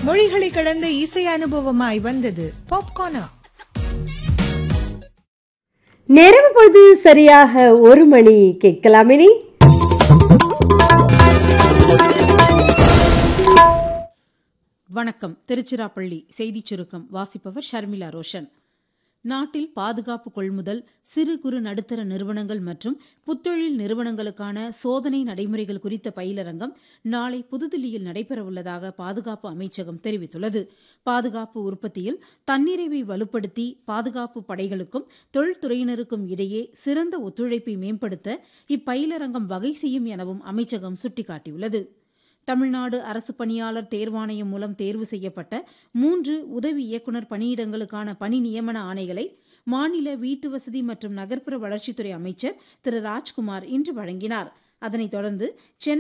மொழிகளை கடந்த இசை அனுபவமாய் வந்தது பாப்கார்னா நேரம் பொழுது சரியாக ஒரு மணி கேட்கலாமினி வணக்கம் திருச்சிராப்பள்ளி செய்திச் சுருக்கம் வாசிப்பவர் ஷர்மிளா ரோஷன் நாட்டில் பாதுகாப்பு கொள்முதல் சிறு குறு நடுத்தர நிறுவனங்கள் மற்றும் புத்தொழில் நிறுவனங்களுக்கான சோதனை நடைமுறைகள் குறித்த பயிலரங்கம் நாளை புதுதில்லியில் நடைபெறவுள்ளதாக பாதுகாப்பு அமைச்சகம் தெரிவித்துள்ளது பாதுகாப்பு உற்பத்தியில் தன்னிறைவை வலுப்படுத்தி பாதுகாப்பு படைகளுக்கும் தொழில்துறையினருக்கும் இடையே சிறந்த ஒத்துழைப்பை மேம்படுத்த இப்பயிலரங்கம் வகை செய்யும் எனவும் அமைச்சகம் சுட்டிக்காட்டியுள்ளது தமிழ்நாடு அரசு பணியாளர் தேர்வாணையம் மூலம் தேர்வு செய்யப்பட்ட மூன்று உதவி இயக்குநர் பணியிடங்களுக்கான பணி நியமன ஆணைகளை மாநில வீட்டு வசதி மற்றும் நகர்ப்புற வளர்ச்சித்துறை அமைச்சர் திரு ராஜ்குமார் இன்று வழங்கினார் அதனைத் தொடர்ந்து சென்னை